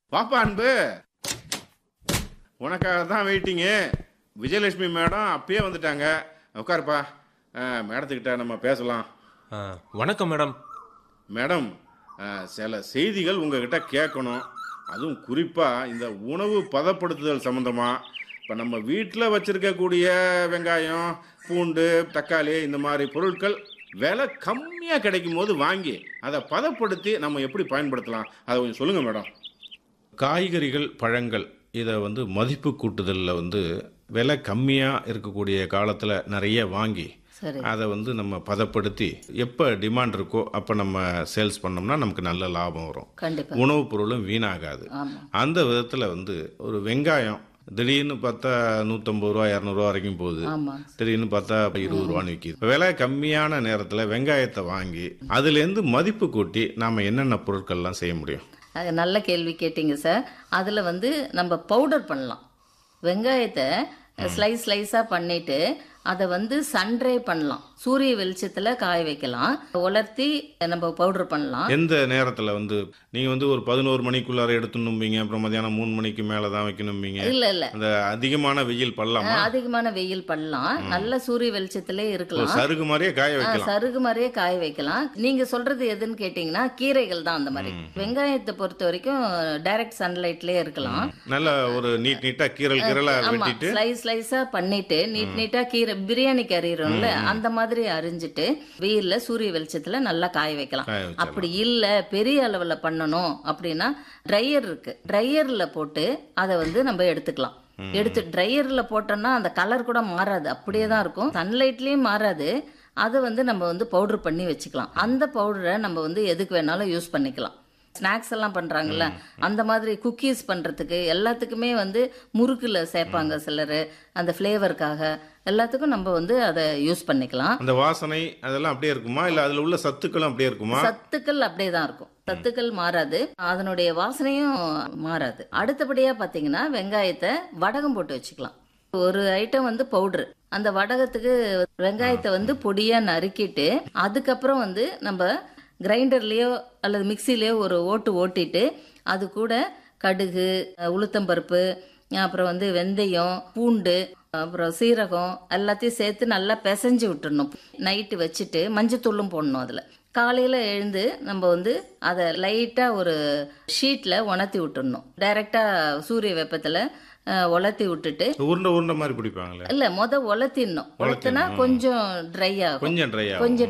பாப்பா அன்பு உனக்காக தான் வெயிட்டிங்கு விஜயலட்சுமி மேடம் அப்பயே வந்துட்டாங்க உட்காருப்பா ஆ, மேடத்துக்கிட்ட நம்ம பேசலாம் ஆ, வணக்கம் மேடம் மேடம் ஆ, சில செய்திகள் உங்ககிட்ட கேட்கணும் அதுவும் குறிப்பாக இந்த உணவு பதப்படுத்துதல் சம்மந்தமாக இப்போ நம்ம வீட்டில் வச்சுருக்கக்கூடிய வெங்காயம் பூண்டு தக்காளி இந்த மாதிரி பொருட்கள் விலை கம்மியாக கிடைக்கும் போது வாங்கி அதை பதப்படுத்தி நம்ம எப்படி பயன்படுத்தலாம் அதை கொஞ்சம் சொல்லுங்கள் மேடம் காய்கறிகள் பழங்கள் இதை வந்து மதிப்பு கூட்டுதலில் வந்து விலை கம்மியாக இருக்கக்கூடிய காலத்தில் நிறைய வாங்கி சரி அதை வந்து நம்ம பதப்படுத்தி எப்போ டிமாண்ட் இருக்கோ அப்போ நம்ம சேல்ஸ் பண்ணோம்னா நமக்கு நல்ல லாபம் வரும் கண்டிப்பா உணவுப் பொருளும் வீணாகாது ஆமா அந்த விதத்தில் வந்து ஒரு வெங்காயம் திடீர்னு பார்த்தா நூற்றம்பது ரூபா இரநூறுவா வரைக்கும் போகுது ஆமா திடீர்னு பார்த்தா இப்போ இருபது ரூபான்னு விற்கிது விலை கம்மியான நேரத்தில் வெங்காயத்தை வாங்கி அதுலேருந்து மதிப்பு கூட்டி நாம் என்னென்ன பொருட்கள்லாம் செய்ய முடியும் அது நல்ல கேள்வி கேட்டீங்க சார் அதுல வந்து நம்ம பவுடர் பண்ணலாம் வெங்காயத்தை ஸ்லைஸ் ஸ்லைஸாக பண்ணிட்டு அதை வந்து சன்ட்ரை பண்ணலாம் சூரிய வெளிச்சத்துல காய வைக்கலாம் உலர்த்தி நம்ம பவுடர் பண்ணலாம் எந்த நேரத்தில் வந்து நீங்கள் வந்து ஒரு பதினோரு மணிக்குள்ளார எடுத்துணும்பீங்க அப்புறம் மதியானம் மூணு மணிக்கு மேலே தான் வைக்கணும்பீங்க இல்ல இல்ல அந்த அதிகமான வெயில் படலாமா அதிகமான வெயில் பண்ணலாம் நல்ல சூரிய வெளிச்சத்திலே ஒரு இருக்கலாம் சருகு மாதிரியே காய ஆ, வைக்கலாம் சருகு மாதிரியே காய வைக்கலாம் நீங்க சொல்றது எதுன்னு கேட்டீங்கன்னா கீரைகள் தான் அந்த மாதிரி வெங்காயத்தை பொறுத்த வரைக்கும் டைரக்ட் சன்லைட்லயே இருக்கலாம் நல்ல ஒரு நீட் நீட்டா கீரல் கீரலா ஆமா வெட்டிட்டு ஸ்லைஸ் ஸ்லைஸா பண்ணிட்டு நீட் நீட்டா கீரை பிரியாணிக்கு அறிகிறோம்ல அந்த மாதிரி அரிஞ்சிட்டு வெயில்ல சூரிய வெளிச்சத்துல நல்லா காய வைக்கலாம் காய வச்சிடலாம். அப்படி இல்ல பெரிய அளவுல பண்ணணும் அப்படின்னா ட்ரையர் இருக்கு ட்ரையர்ல போட்டு அதை வந்து நம்ம எடுத்துக்கலாம் எடுத்து ட்ரையர்ல போட்டோம்னா அந்த கலர் கூட மாறாது அப்படியே தான் இருக்கும் சன்லைட்லயும் மாறாது அதை வந்து நம்ம வந்து பவுடர் பண்ணி வச்சுக்கலாம் அந்த பவுடரை நம்ம வந்து எதுக்கு வேணாலும் யூஸ் பண்ணிக்கலாம் ஸ்நாக்ஸ் எல்லாம் பண்றாங்கல்ல அந்த மாதிரி குக்கீஸ் பண்றதுக்கு எல்லாத்துக்குமே வந்து முறுக்குல சேர்ப்பாங்க சிலர் அந்த ஃப்ளேவருக்காக எல்லாத்துக்கும் நம்ம வந்து அதை யூஸ் பண்ணிக்கலாம் அந்த வாசனை அதெல்லாம் அப்படியே இருக்குமா இல்ல அதுல உள்ள சத்துக்களும் அப்படியே இருக்குமா சத்துக்கள் அப்படியே தான் இருக்கும் சத்துக்கள் மாறாது அதனுடைய வாசனையும் மாறாது அடுத்தபடியா பாத்தீங்கன்னா வெங்காயத்தை வடகம் போட்டு வச்சுக்கலாம் ஒரு ஐட்டம் வந்து பவுடர் அந்த வடகத்துக்கு வெங்காயத்தை வந்து பொடியா நறுக்கிட்டு அதுக்கப்புறம் வந்து நம்ம கிரைண்டர்லயோ அல்லது மிக்சிலயோ ஒரு ஓட்டு ஓட்டிட்டு அது கூட கடுகு அஹ், உளுத்தம்பருப்பு அப்புறம் வந்து வெந்தயம் பூண்டு அப்புறம் சீரகம் எல்லாத்தையும் சேர்த்து நல்லா பிசைஞ்சு விட்டுறணும் நைட்டு வச்சுட்டு மஞ்சத்தூளும் போடணும் அதில் காலையில் எழுந்து நம்ம வந்து அதை லைட்டாக ஒரு ஷீட்டில் உணர்த்தி விட்டுடணும் டைரெக்டாக சூரிய வெப்பத்தில் உலர்த்தி விட்டுட்டு உருண்டை உருண்டை மாதிரி பிடிப்பாங்களே இல்லை மொதல் உலர்த்திடணும் உலர்த்தினா கொஞ்சம் ட்ரை ஆகும் கொஞ்சம் ட்ரை ஆகும் கொஞ்சம்